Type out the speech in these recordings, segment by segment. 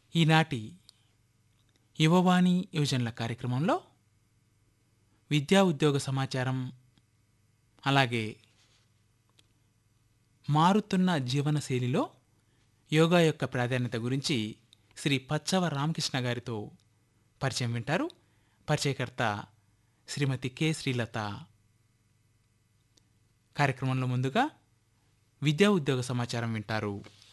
ఈనాటి యువవాణి యువజనుల కార్యక్రమంలో విద్యా ఉద్యోగ సమాచారం అలాగే మారుతున్న జీవనశైలిలో యోగా యొక్క ప్రాధాన్యత గురించి శ్రీ పచ్చవ రామకృష్ణ గారితో పరిచయం వింటారు పరిచయకర్త శ్రీమతి కె శ్రీలత కార్యక్రమంలో ముందుగా విద్యా ఉద్యోగ సమాచారం వింటారు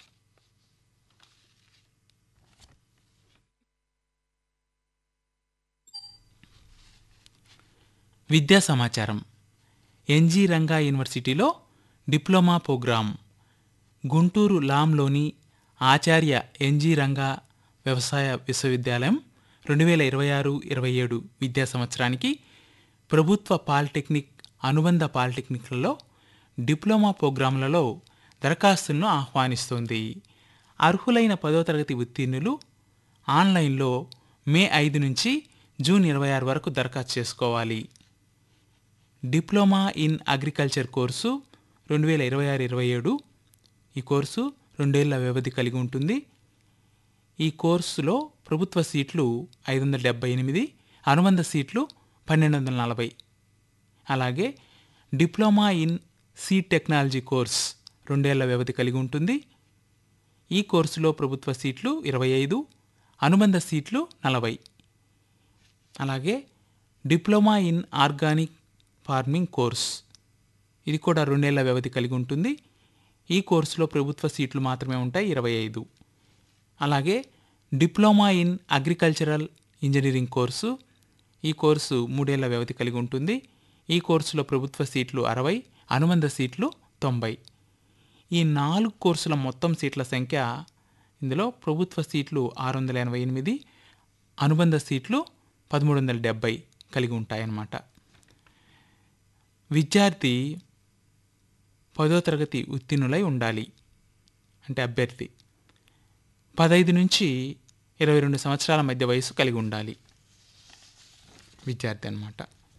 విద్యా సమాచారం ఎన్జీ రంగా యూనివర్సిటీలో డిప్లొమా ప్రోగ్రాం గుంటూరు లాంలోని ఆచార్య ఎన్జీ రంగా వ్యవసాయ విశ్వవిద్యాలయం రెండు వేల ఇరవై ఆరు ఇరవై ఏడు విద్యా సంవత్సరానికి ప్రభుత్వ పాలిటెక్నిక్ అనుబంధ పాలిటెక్నిక్లలో డిప్లొమా ప్రోగ్రాంలలో దరఖాస్తులను ఆహ్వానిస్తోంది అర్హులైన పదో తరగతి ఉత్తీర్ణులు ఆన్లైన్లో మే ఐదు నుంచి జూన్ ఇరవై ఆరు వరకు దరఖాస్తు చేసుకోవాలి డిప్లొమా ఇన్ అగ్రికల్చర్ కోర్సు రెండు వేల ఇరవై ఆరు ఇరవై ఏడు ఈ కోర్సు రెండేళ్ల వ్యవధి కలిగి ఉంటుంది ఈ కోర్సులో ప్రభుత్వ సీట్లు ఐదు వందల డెబ్బై ఎనిమిది అనుబంధ సీట్లు పన్నెండు వందల నలభై అలాగే diploma in seed technology course రెండేళ్ల వ్యవధి కలిగి ఉంటుంది ఈ కోర్సులో ప్రభుత్వ సీట్లు ఇరవై ఐదు అనుబంధ సీట్లు నలభై అలాగే diploma in organic farming course ఇది కూడా రెండేళ్ల వ్యవధి కలిగి ఉంటుంది ఈ కోర్సులో ప్రభుత్వ సీట్లు మాత్రమే ఉంటాయి ఇరవై ఐదు అలాగే diploma in agricultural engineering course ఈ కోర్సు మూడేళ్ల వ్యవధి కలిగి ఉంటుంది ఈ కోర్సులో ప్రభుత్వ సీట్లు అరవై అనుబంధ సీట్లు తొంభై ఈ నాలుగు కోర్సుల మొత్తం సీట్ల సంఖ్య ఇందులో ప్రభుత్వ సీట్లు ఆరు వందల ఎనభై ఎనిమిది అనుబంధ సీట్లు పదమూడు వందల డెబ్బై కలిగి ఉంటాయన్నమాట విద్యార్థి పదో తరగతి ఉత్తీర్ణులై ఉండాలి అంటే అభ్యర్థి పదైదు నుంచి ఇరవై రెండు సంవత్సరాల మధ్య వయసు కలిగి ఉండాలి విద్యార్థి అన్నమాట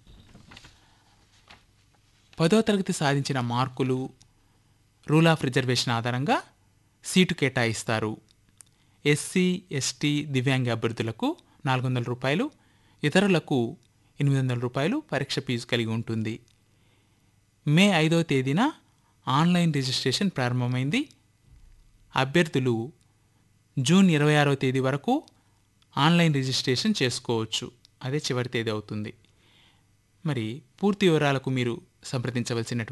పదో తరగతి సాధించిన మార్కులు రూల్ ఆఫ్ రిజర్వేషన్ ఆధారంగా సీటు కేటాయిస్తారు ఎస్సీ ఎస్టీ దివ్యాంగ అభ్యర్థులకు నాలుగు వందల రూపాయలు ఇతరులకు ఎనిమిది వందల రూపాయలు పరీక్ష ఫీజు కలిగి ఉంటుంది మే ఐదవ తేదీన ఆన్లైన్ రిజిస్ట్రేషన్ ప్రారంభమైంది అభ్యర్థులు జూన్ ఇరవై ఆరవ తేదీ వరకు ఆన్లైన్ రిజిస్ట్రేషన్ చేసుకోవచ్చు అదే చివరి తేదీ అవుతుంది మరి పూర్తి వివరాలకు మీరు సంప్రదించవలసినటువంటి